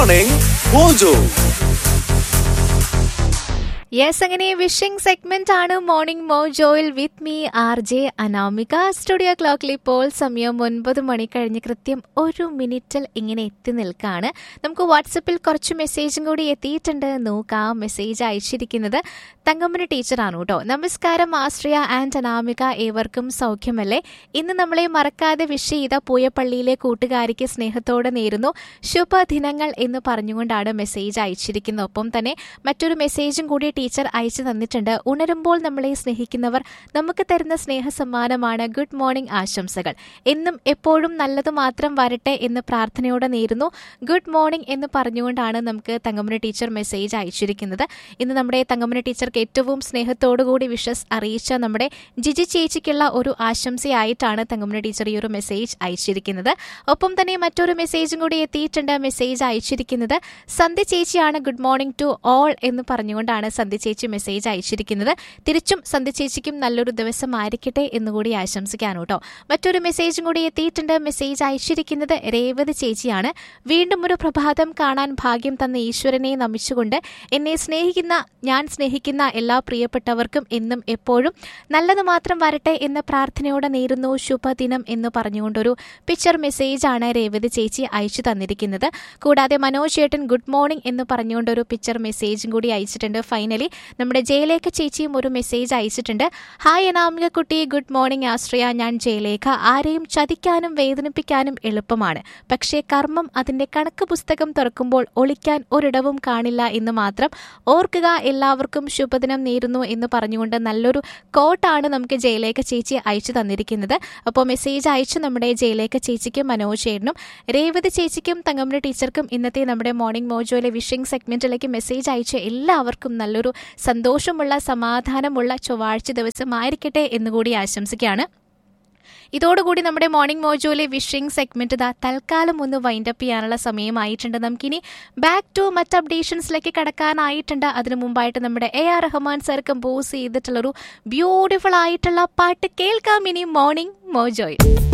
Morning Mojo. Yes അങ്ങനെ wishing segment ആണ് morning മോജോയിൽ with me R J Anamika studio ക്ലോക്കിൽ ഇപ്പോൾ സമയം ഒൻപത് മണി കഴിഞ്ഞ് കൃത്യം ഒരു മിനിറ്റിൽ ഇങ്ങനെ എത്തി നിൽക്കാണ് നമുക്ക് വാട്സപ്പിൽ കുറച്ച് മെസ്സേജും കൂടി എത്തിയിട്ടുണ്ട് നോക്കാം മെസ്സേജ് അയച്ചിരിക്കുന്നത് തങ്കമ്മന് ടീച്ചറാണ് കേട്ടോ നമസ്കാരം ആശ്രിയ ആൻഡ് അനാമിക ഏവർക്കും സൗഖ്യമല്ലേ ഇന്ന് നമ്മളെ മറക്കാതെ വിഷ് ചെയ്ത പൂയപ്പള്ളിയിലെ കൂട്ടുകാരിക്ക് സ്നേഹത്തോടെ നേരുന്നു ശുഭദിനങ്ങൾ എന്ന് പറഞ്ഞുകൊണ്ടാണ് മെസ്സേജ് അയച്ചിരിക്കുന്നത് ഒപ്പം തന്നെ മറ്റൊരു മെസ്സേജും കൂടി ടീച്ചർ അയച്ചു തന്നിട്ടുണ്ട് ഉണരുമ്പോൾ നമ്മളെ സ്നേഹിക്കുന്നവർ നമുക്ക് തരുന്ന സ്നേഹ സമ്മാനമാണ് ഗുഡ് മോർണിംഗ് ആശംസകൾ എന്നും എപ്പോഴും നല്ലത് മാത്രം വരട്ടെ എന്ന് പ്രാർത്ഥനയോടെ നേരുന്നു ഗുഡ് മോർണിംഗ് എന്ന് പറഞ്ഞുകൊണ്ടാണ് നമുക്ക് തങ്കമ്മന ടീച്ചർ മെസ്സേജ് അയച്ചിരിക്കുന്നത് ഇന്ന് നമ്മുടെ തങ്കമ്മന ടീച്ചർക്ക് ഏറ്റവും സ്നേഹത്തോടുകൂടി വിഷസ് അറിയിച്ച നമ്മുടെ ജിജി ചേച്ചിക്കുള്ള ഒരു ആശംസയായിട്ടാണ് തങ്കമ്മന ടീച്ചർ ഈ ഒരു മെസ്സേജ് അയച്ചിരിക്കുന്നത് ഒപ്പം തന്നെ മറ്റൊരു മെസ്സേജും കൂടി എത്തിയിട്ടുണ്ട് മെസ്സേജ് അയച്ചിരിക്കുന്നത് സന്ധ്യ ചേച്ചിയാണ് ഗുഡ് മോർണിംഗ് ടു ഓൾ എന്ന് പറഞ്ഞുകൊണ്ടാണ് സന്ധ്യ ചേച്ചി മെസ്സേജ് അയച്ചിരിക്കുന്നത് തിരിച്ചും സന്ധ്യ ചേച്ചിക്കും നല്ലൊരു ദിവസമായിരിക്കട്ടെ എന്നുകൂടി ആശംസിക്കാനു കേട്ടോ മറ്റൊരു മെസ്സേജും കൂടി എത്തിയിട്ടുണ്ട് മെസ്സേജ് അയച്ചിരിക്കുന്നത് രേവതി ചേച്ചിയാണ് വീണ്ടും ഒരു പ്രഭാതം കാണാൻ ഭാഗ്യം തന്ന ഈശ്വരനെ നമിച്ചുകൊണ്ട് എന്നെ സ്നേഹിക്കുന്ന ഞാൻ സ്നേഹിക്കുന്ന എല്ലാ പ്രിയപ്പെട്ടവർക്കും എന്നും എപ്പോഴും നല്ലത് മാത്രം വരട്ടെ എന്ന പ്രാർത്ഥനയോടെ നേരുന്നു ശുഭദിനം എന്ന് പറഞ്ഞുകൊണ്ടൊരു പിക്ചർ മെസ്സേജാണ് രേവതി ചേച്ചി അയച്ചു തന്നിരിക്കുന്നത് കൂടാതെ മനോജ് ചേട്ടൻ ഗുഡ് മോർണിംഗ് എന്ന് പറഞ്ഞുകൊണ്ട് ഒരു പിക്ചർ മെസ്സേജും കൂടി അയച്ചിട്ടുണ്ട് ഫൈനലി നമ്മുടെ ജയലേഖ ചേച്ചിയും ഒരു മെസ്സേജ് അയച്ചിട്ടുണ്ട് ഹായ് അനാമിക കുട്ടി ഗുഡ് മോർണിംഗ് ആശ്രയ ഞാൻ ജയലേഖ ആരെയും ചതിക്കാനും വേദനിപ്പിക്കാനും എളുപ്പമാണ് പക്ഷേ കർമ്മം അതിന്റെ കണക്ക് പുസ്തകം തുറക്കുമ്പോൾ ഒളിക്കാൻ ഒരിടവും കാണില്ല എന്ന് മാത്രം ഓർക്കുക എല്ലാവർക്കും ശുഭദിനം നേരുന്നു എന്ന് പറഞ്ഞുകൊണ്ട് നല്ലൊരു കോട്ടാണ് നമുക്ക് ജയലേഖ ചേച്ചി അയച്ചു തന്നിരിക്കുന്നത് അപ്പോൾ മെസ്സേജ് അയച്ചു നമ്മുടെ ജയലേഖ ചേച്ചിക്കും മനോജ് ചേട്ടനും രേവതി ചേച്ചിക്കും തങ്കമ്മ ടീച്ചർക്കും ഇന്നത്തെ നമ്മുടെ മോർണിംഗ് മോജോയിലെ വിഷിംഗ് സെഗ്മെന്റിലേക്ക് മെസ്സേജ് അയച്ച എല്ലാവർക്കും നല്ലൊരു സന്തോഷമുള്ള സമാധാനമുള്ള ചൊവ്വാഴ്ച ദിവസമായിരിക്കട്ടെ എന്നുകൂടി ആശംസിക്കുകയാണ് ഇതോടുകൂടി നമ്മുടെ മോർണിംഗ് മോജോയിലെ വിഷിംഗ് സെഗ്മെന്റ് ഇതാ തൽക്കാലം ഒന്ന് വൈൻഡ് അപ്പ് ചെയ്യാനുള്ള സമയമായിട്ടുണ്ട് നമുക്കിനി ബാക്ക് ടു മറ്റ് അപ്ഡേഷൻസിലേക്ക് കടക്കാനായിട്ടുണ്ട് അതിനു മുമ്പായിട്ട് നമ്മുടെ A R Rahman sir compose ചെയ്തിട്ടുള്ളൊരു ബ്യൂട്ടിഫുൾ ആയിട്ടുള്ള പാട്ട് കേൾക്കാം ഇനി മോർണിംഗ് മോജോയിൽ